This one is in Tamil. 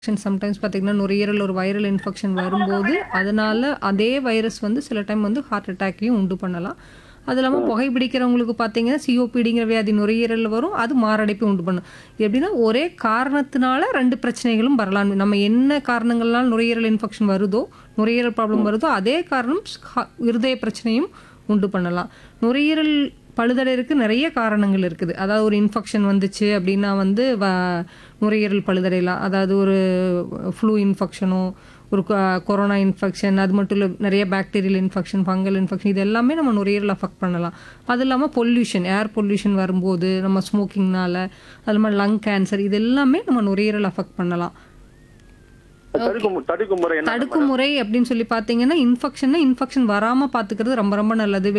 இன்ஃபெக்ஷன் சம்டைம்ஸ் பார்த்தீங்கன்னா நுரையீரல் ஒரு வைரல் இன்ஃபெக்ஷன் வரும்போது அதனால அதே வைரஸ் வந்து சில டைம் வந்து ஹார்ட் அட்டாக்கையும் உண்டு பண்ணலாம் அது இல்லாமல் புகைப்பிடிக்கிறவங்களுக்கு பார்த்தீங்கன்னா சிஓபிடிங்கிற வியாதி நுரையீரலில் வரும் அது மாரடைப்பை உண்டு பண்ணும் எப்படின்னா ஒரே காரணத்தினால ரெண்டு பிரச்சனைகளும் வரலாம் நம்ம என்ன காரணங்கள்னால நுரையீரல் இன்ஃபெக்ஷன் வருதோ நுரையீரல் ப்ராப்ளம் வருதோ அதே காரணம் ஹா- இருதய பிரச்சனையும் உண்டு பண்ணலாம் நுரையீரல் பழுதடைறதுக்கு நிறைய காரணங்கள் இருக்குது அதாவது ஒரு இன்ஃபெக்ஷன் வந்துச்சு அப்படின்னா வந்து வ- நுரையீரல் பழுதடையலாம் அதாவது ஒரு ஃப்ளூ இன்ஃபெக்ஷனோ ஒரு கொ- கொரோனா இன்ஃபெக்ஷன் அது மட்டும் இல்லை நிறைய பாக்டீரியல் இன்ஃபெக்ஷன் ஃபங்கல் இன்ஃபெக்ஷன் இது எல்லாமே நம்ம நுரையீரல் அஃபெக்ட் பண்ணலாம் அது இல்லாமல் பொல்யூஷன் ஏர் பொல்யூஷன் வரும்போது நம்ம ஸ்மோக்கிங்னால அது இல்லாமல் லங் கேன்சர் இது எல்லாமே நம்ம நுரையீரல் அஃபெக்ட் பண்ணலாம் தடுக்கும் தடுக்கும் முறை என்ன தடுக்கும் முறை அப்படின்னு சொல்லி பார்த்தீங்கன்னா இன்ஃபெக்ஷன்னா இன்ஃபெக்ஷன் வராமல் பார்த்துக்கிறது ரொம்ப ரொம்ப நல்லது